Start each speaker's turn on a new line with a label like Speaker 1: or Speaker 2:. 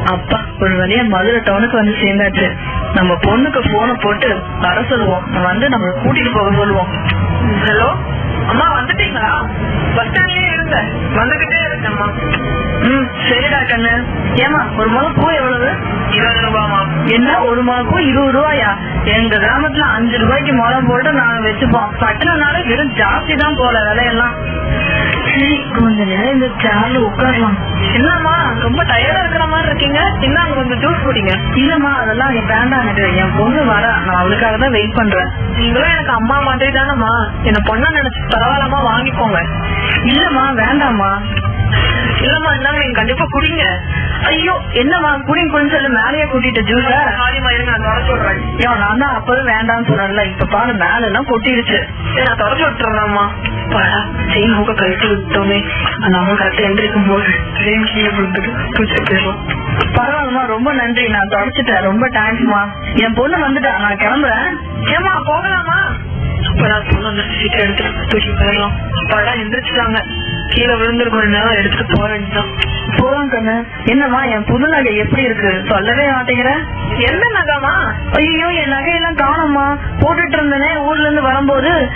Speaker 1: அப்பா ஒரு வழியா மதுரை டவுனுக்கு வந்து சேர்ந்தாச்சு நம்ம பொண்ணுக்கு போனை போட்டு வர சொல்லுவோம் வந்து நம்ம கூட்டிட்டு போக சொல்லுவோம்
Speaker 2: ஹலோ அம்மா வந்துட்டீங்களா பஸ் ஸ்டாண்ட்லயே இருங்க வந்துகிட்டே இருக்கேம்மா
Speaker 1: ம் சரிடா கண்ணு ஏமா ஒரு முளை பூ எவ்வளவு
Speaker 2: இருபது ரூபாமா
Speaker 1: என்ன ஒரு முளை பூ இருபது ரூபாயா எங்க கிராமத்துல அஞ்சு ரூபாய்க்கு முளம் போட்டு நாங்க வச்சுப்போம் பட்டணம்னால வெறும் ஜாஸ்தி தான் போல விலையெல்லாம் சரி கொஞ்ச நேரம் இந்த சேர்ல உட்காரலாம்
Speaker 2: என்னம்மா ரொம்ப டயர்டா இருக்கிற மாதிரி இருக்கீங்க இந்தாங்க கொஞ்சம் ஜூஸ் குடிங்க
Speaker 1: இல்லம்மா அதெல்லாம் என் வேண்டாம் எனக்கு என் பொண்ணு வர நான் அவளுக்காக தான் வெயிட் பண்றேன்
Speaker 2: நீங்களும் எனக்கு அம்மா மாதிரி தானம்மா என்ன பொண்ணா நினைச்சு பரவாயில்லமா வாங்கிக்கோங்க
Speaker 1: இல்லம்மா வேண்டாம்மா
Speaker 2: இல்லம்மா இந்தாங்க நீங்க கண்டிப்பா குடிங்க
Speaker 1: ஐயோ என்னம்மா குடிங்க குடின்னு சொல்லி மேலேயே கூட்டிட்டு ஜூஸ
Speaker 2: சாரிம்மா இருங்க நான் தொடச்சு விடுறேன்
Speaker 1: ஐயோ நான் தான் அப்பவே வேண்டாம்னு சொன்னேன்ல இப்ப பாரு மேல எல்லாம் கொட்டிடுச்சு
Speaker 2: சரி நான் தொடச்சு விட்டுறேன்மா பாடா செயின் மூக்க கழட்டி விட்டோமே அந்த அம்மா கரெக்டா எந்திரிக்கும் போது செயின் கீழே விழுந்துட்டு பூச்சி போயிடும்
Speaker 1: பரவாயில்லம்மா ரொம்ப நன்றி நான் தொடச்சிட்டேன் ரொம்ப தேங்க்ஸ்மா என் பொண்ணு வந்துட்டா நான் கிளம்புறேன்
Speaker 2: ஏமா போகலாமா அப்பதான் பொண்ணு வந்து சீக்கிரம் எடுத்துட்டு தூக்கி போயிடலாம் அப்பாடா எந்திரிச்சிட்டாங்க கீழே விழுந்திருக்கும் நேரம் எடுத்துட்டு போக வேண்டியதான்
Speaker 1: போலாம் கண்ணு என்னம்மா என் புது நகை எப்படி இருக்கு சொல்லவே மாட்டேங்கிற
Speaker 2: என்ன நகமா
Speaker 1: ஐயோ என் நகையெல்லாம் காணோம்மா போட்டுட்டு இருந்தேனே ஊர்ல இருந்து வரும்போது